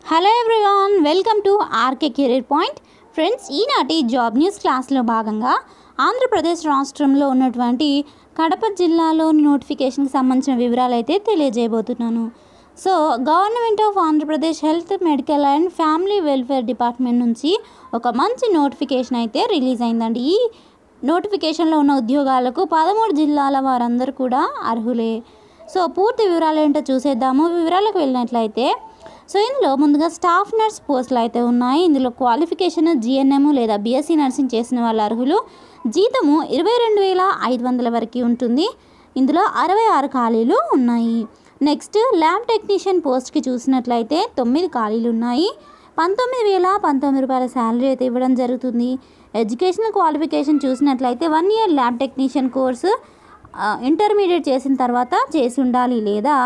hello everyone welcome to RK career point friends ఈనాటి job news క్లాస్లో భాగంగా ఆంధ్రప్రదేశ్ రాష్ట్రంలో ఉన్నటువంటి కడప జిల్లాలోని నోటిఫికేషన్కి సంబంధించిన వివరాలు అయితే తెలియజేయబోతున్నాను so government of Andhra Pradesh health medical and family welfare department నుంచి ఒక మంచి నోటిఫికేషన్ అయితే రిలీజ్ అయిందండి ఈ నోటిఫికేషన్లో ఉన్న ఉద్యోగాలకు పదమూడు జిల్లాల వారందరూ కూడా అర్హులే సో పూర్తి వివరాలు ఏంటో చూసేద్దాము వివరాలకు వెళ్ళినట్లయితే సో ఇందులో ముందుగా స్టాఫ్ నర్స్ పోస్టులు అయితే ఉన్నాయి ఇందులో క్వాలిఫికేషన్ జిఎన్ఎం లేదా బీఎస్సీ నర్సింగ్ చేసిన వాళ్ళ అర్హులు జీతము ఇరవై రెండు వేల ఐదు వందల వరకు ఉంటుంది ఇందులో అరవై ఆరు ఖాళీలు ఉన్నాయి నెక్స్ట్ ల్యాబ్ టెక్నీషియన్ పోస్ట్కి చూసినట్లయితే తొమ్మిది ఖాళీలు ఉన్నాయి పంతొమ్మిది వేల పంతొమ్మిది రూపాయల శాలరీ అయితే ఇవ్వడం జరుగుతుంది ఎడ్యుకేషనల్ క్వాలిఫికేషన్ చూసినట్లయితే one year lab technician course intermediate చేసిన తర్వాత చేసి ఉండాలి లేదా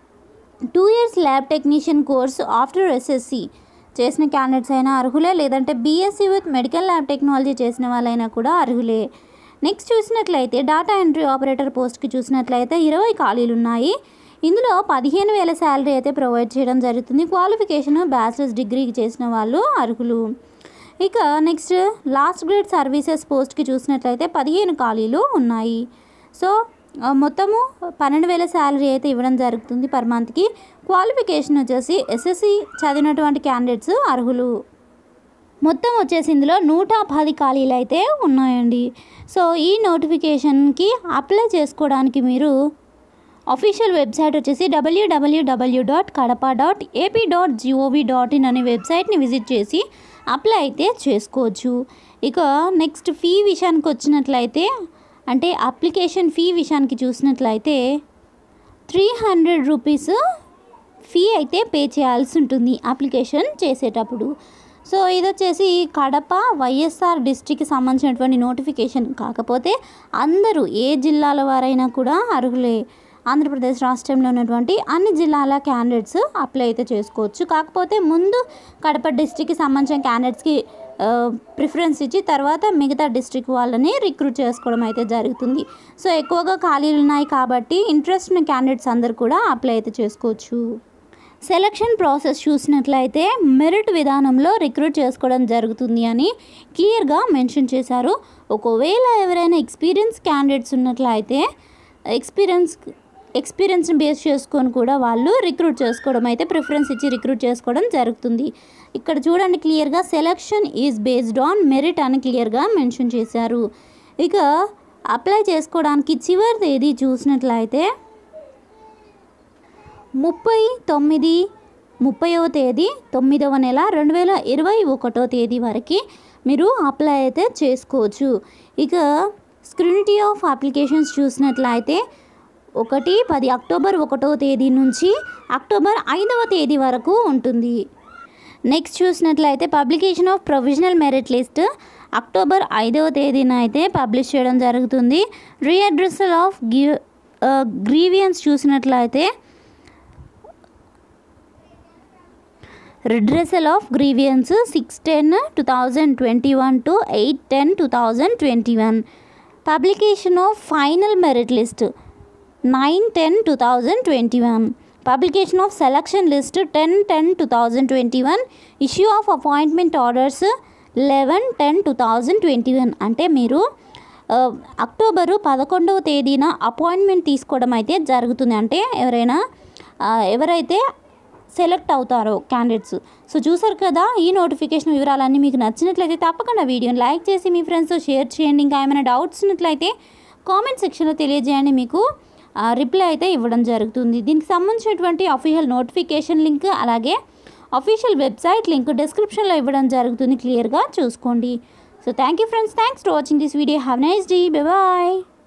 two years lab technician course after SSC చేసిన క్యాండిడేట్స్ అయినా అర్హులే లేదంటే BSc with medical lab technology చేసిన వాళ్ళైనా కూడా అర్హులే నెక్స్ట్ చూసినట్లయితే డేటా ఎంట్రీ ఆపరేటర్ పోస్ట్కి చూసినట్లయితే ఇరవై ఖాళీలు ఉన్నాయి ఇందులో పదిహేను వేల శాలరీ అయితే ప్రొవైడ్ చేయడం జరుగుతుంది క్వాలిఫికేషన్ బ్యాచిలర్స్ డిగ్రీకి చేసిన వాళ్ళు అర్హులు ఇక నెక్స్ట్ లాస్ట్ గ్రేడ్ సర్వీసెస్ పోస్ట్కి చూసినట్లయితే పదిహేను ఖాళీలు ఉన్నాయి సో ఆ, మొత్తము పన్నెండు వేల శాలరీ అయితే ఇవ్వడం జరుగుతుంది పర్ మంత్కి క్వాలిఫికేషన్ వచ్చేసి ఎస్ఎస్సి చదివినటువంటి క్యాండిడేట్స్ అర్హులు మొత్తం వచ్చేసి ఇందులో నూట పది ఖాళీలు అయితే ఉన్నాయండి సో ఈ నోటిఫికేషన్కి అప్లై చేసుకోవడానికి మీరు అఫీషియల్ వెబ్సైట్ వచ్చేసి WWW dot Kadapa dot AP dot GOV dot in అనే వెబ్సైట్ని విజిట్ చేసి అప్లై అయితే చేసుకోవచ్చు ఇక నెక్స్ట్ ఫీ విషయానికి వచ్చినట్లయితే అంటే అప్లికేషన్ ఫీ విషయానికి చూసినట్లయితే త్రీ హండ్రెడ్ రూపీస్ ఫీ అయితే పే చేయాల్సి ఉంటుంది అప్లికేషన్ చేసేటప్పుడు సో ఇది వచ్చేసి కడప వైఎస్ఆర్ డిస్ట్రిక్ట్కి సంబంధించినటువంటి నోటిఫికేషన్ కాకపోతే అందరూ ఏ జిల్లాల వారైనా కూడా అర్హులే ఆంధ్రప్రదేశ్ రాష్ట్రంలో ఉన్నటువంటి అన్ని జిల్లాల క్యాండిడేట్స్ అప్లై అయితే చేసుకోవచ్చు కాకపోతే ముందు కడప డిస్ట్రిక్ట్కి సంబంధించిన క్యాండిడేట్స్కి ప్రిఫరెన్స్ ఇచ్చి తర్వాత మిగతా డిస్ట్రిక్ట్ వాళ్ళని రిక్రూట్ చేసుకోవడం అయితే జరుగుతుంది సో ఎక్కువగా ఖాళీలు ఉన్నాయి కాబట్టి ఇంట్రెస్ట్ ఉన్న క్యాండిడేట్స్ అందరు కూడా అప్లై అయితే చేసుకోవచ్చు సెలక్షన్ ప్రాసెస్ చూసినట్లయితే మెరిట్ విధానంలో రిక్రూట్ చేసుకోవడం జరుగుతుంది అని క్లియర్గా మెన్షన్ చేశారు ఒకవేళ ఎవరైనా ఎక్స్పీరియన్స్ క్యాండిడేట్స్ ఉన్నట్లయితే ఎక్స్పీరియన్స్ ఎక్స్పీరియన్స్ని బేస్ చేసుకొని కూడా వాళ్ళు రిక్రూట్ చేసుకోవడం అయితే ప్రిఫరెన్స్ ఇచ్చి రిక్రూట్ చేసుకోవడం జరుగుతుంది ఇక్కడ చూడండి క్లియర్గా selection is based on merit అని క్లియర్గా మెన్షన్ చేశారు ఇక అప్లై చేసుకోవడానికి చివరి తేదీ చూసినట్లయితే ముప్పై తొమ్మిది ముప్పైవ తేదీ తొమ్మిదవ నెల రెండు వేల ఇరవై ఒకటో తేదీ వరకు మీరు అప్లై అయితే చేసుకోవచ్చు ఇక స్క్రినిటీ ఆఫ్ అప్లికేషన్స్ చూసినట్లయితే ఒకటి పది అక్టోబర్ ఒకటో తేదీ నుంచి అక్టోబర్ ఐదవ తేదీ వరకు ఉంటుంది నెక్స్ట్ చూసినట్లయితే publication of provisional merit list October ఐదవ తేదీన అయితే పబ్లిష్ చేయడం జరుగుతుంది రీఅడ్రసల్ ఆఫ్ గివ్ గ్రీవియన్స్ చూసినట్లయితే redressal of grievance six ten two thousand twenty one to eight ten two thousand twenty one publication of final merit list nine ten two thousand twenty one publication of selection list ten ten two thousand twenty one issue of appointment orders eleven ten two thousand twenty one అంటే మీరు ఆ, October పదకొండవ తేదీన appointment తీసుకోవడం అయితే జరుగుతుంది అంటే ఎవరైనా ఆ, ఎవరైతే సెలెక్ట్ అవుతారో క్యాండిడేట్స్ సో చూసారు కదా ఈ నోటిఫికేషన్ వివరాలన్నీ మీకు నచ్చినట్లయితే తప్పకుండా వీడియోని లైక్ చేసి మీ ఫ్రెండ్స్తో షేర్ చేయండి ఇంకా ఏమైనా డౌట్స్ ఉన్నట్లయితే కామెంట్ సెక్షన్లో తెలియజేయండి మీకు రిప్లై అయితే ఇవ్వడం జరుగుతుంది దీనికి సంబంధించినటువంటి అఫీషియల్ నోటిఫికేషన్ లింక్ అలాగే అఫీషియల్ వెబ్సైట్ లింక్ డిస్క్రిప్షన్లో ఇవ్వడం జరుగుతుంది క్లియర్గా చూసుకోండి so thank you friends thanks for watching this video have nice day bye